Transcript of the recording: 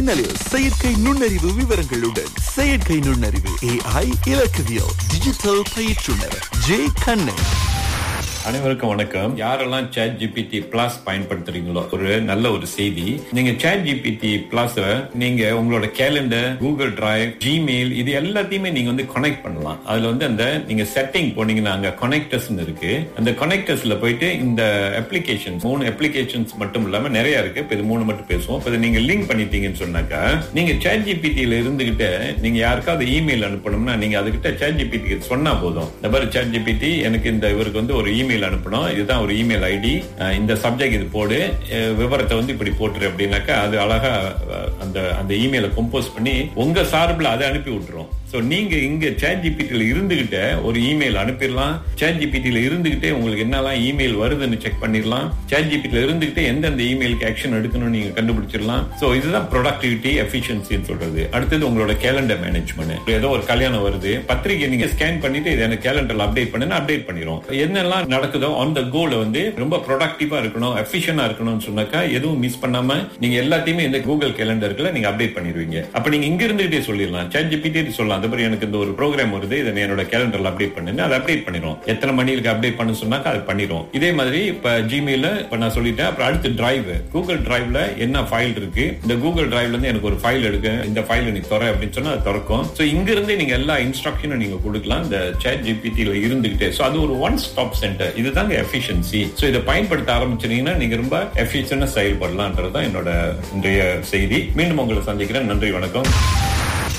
பின்னலில் செயற்கை நுண்ணறிவு விவரங்களுடன் செயற்கை நுண்ணறிவு ஏஐ இலக்கவியல் டிஜிட்டல் பயிற்றுனர் ஜே கண்ணன் அனைவருக்கும் வணக்கம் யாரெல்லாம் சேட் ஜிபிடி பிளஸ் பயன்படுத்துறீங்களோ ஒரு நல்ல ஒரு செய்தி நீங்க சேட் ஜிபிடி பிளஸ் நீங்க உங்களோட கேலண்டர் கூகுள் டிரைவ் ஜிமெயில் இது எல்லாத்தையுமே நீங்க வந்து கனெக்ட் பண்ணலாம் அதுல வந்து அந்த நீங்க செட்டிங் போனீங்கன்னா அங்க கனெக்டர்ஸ் இருக்கு அந்த கனெக்டர்ஸ்ல போயிட்டு இந்த அப்ளிகேஷன்ஸ் மூணு அப்ளிகேஷன்ஸ் மட்டும் இல்லாம நிறைய இருக்கு இப்ப இது மூணு மட்டும் பேசுவோம் இப்ப இதை நீங்க லிங்க் பண்ணிட்டீங்கன்னு சொன்னாக்கா நீங்க சேட் ஜிபிடியில இருந்துகிட்டு நீங்க யாருக்காவது இமெயில் அனுப்பணும்னா நீங்க அதுகிட்ட சேட் ஜிபிடி சொன்னா போதும் இந்த மாதிரி சேட் ஜிபிடி எனக்கு இந்த இவருக்கு வந்து ஒரு இமெயில் அனுப்பணும் இதுதான் ஒரு இமெயில் ஐடி இந்த சப்ஜெக்ட் இது போடு அஹ் விவரத்தை வந்து இப்படி போட்டுரு அப்படின்னாக்கா அது அழகா அஹ், அந்த அந்த இமெயிலை கம்போஸ் பண்ணி உங்க சார்பில் அதை அனுப்பி விட்டுரும் சோ நீங்க இங்க சேட் ஜிபிடில இருந்துகிட்ட ஒரு இமெயில் அனுப்பிடலாம் சேட் ஜிபிடில இருந்துகிட்டே உங்களுக்கு என்னெல்லாம் இமெயில் வருதுன்னு செக் பண்ணிடலாம் சேட் ஜிபிடில இருந்துகிட்டே எந்தெந்த இமெயிலுக்கு ஆக்ஷன் எடுக்கணும்னு நீங்க கண்டுபிடிச்சிடலாம் சோ இதுதான் ப்ரொடக்டிவிட்டி எஃபிஷியன்சின்னு சொல்றது அடுத்தது உங்களோட கேலண்டர் மேனேஜ்மெண்ட் ஏதோ ஒரு கல்யாணம் வருது பத்திரிகை நீங்க ஸ்கேன் பண்ணிட்டு இது எனக்கு கேலண்டர்ல அப்டேட் பண்ணுன்னு அப்டேட் பண்ணிரும் என்னெல்லாம் நடக்குதோ ஆன் த கோல வந்து ரொம்ப ப்ரொடக்டிவா இருக்கணும் எஃபிஷியன்டா இருக்கணும்னு சொன்னாக்கா எதுவும் மிஸ் பண்ணாம நீங்க எல்லாத்தையுமே இந்த கூகுள் கேலண்டருக்குள்ள நீங்க அப்டேட் பண்ணிடுவீங்க அப்ப நீங்க இங்க இருந்துகிட்டே சொல்லிடலாம் சேட் ஜிபிடி சொல்லலாம் அந்த மாதிரி எனக்கு இந்த ஒரு ப்ரோக்ராம் வருது இதை நீ என்னோட கேலண்டர்ல அப்டேட் பண்ணுங்க அதை அப்டேட் பண்ணிரும் எத்தனை மணிக்கு அப்டேட் பண்ண சொன்னாக்கா அது பண்ணிரும் இதே மாதிரி இப்ப ஜிமெயில இப்ப நான் சொல்லிட்டேன் அப்புறம் அடுத்து டிரைவ் கூகுள் டிரைவ்ல என்ன ஃபைல் இருக்கு இந்த கூகுள் டிரைவ்ல இருந்து எனக்கு ஒரு ஃபைல் எடுக்க இந்த ஃபைல் நீ துறை அப்படின்னு சொன்னா அது திறக்கும் சோ இங்க இருந்தே நீங்க எல்லா இன்ஸ்ட்ரக்ஷனும் நீங்க கொடுக்கலாம் இந்த சேட் ஜிபிடில இருந்துகிட்டே சோ அது ஒரு ஒன் ஸ்டாப் சென்டர் இதுதாங்க எஃபிஷியன்சி சோ இதை பயன்படுத்த ஆரம்பிச்சீங்கன்னா நீங்க ரொம்ப எஃபிஷியன்டா செயல்படலாம்ன்றதுதான் என்னோட இன்றைய செய்தி மீண்டும் உங்களை சந்திக்கிறேன் நன்றி வணக்கம்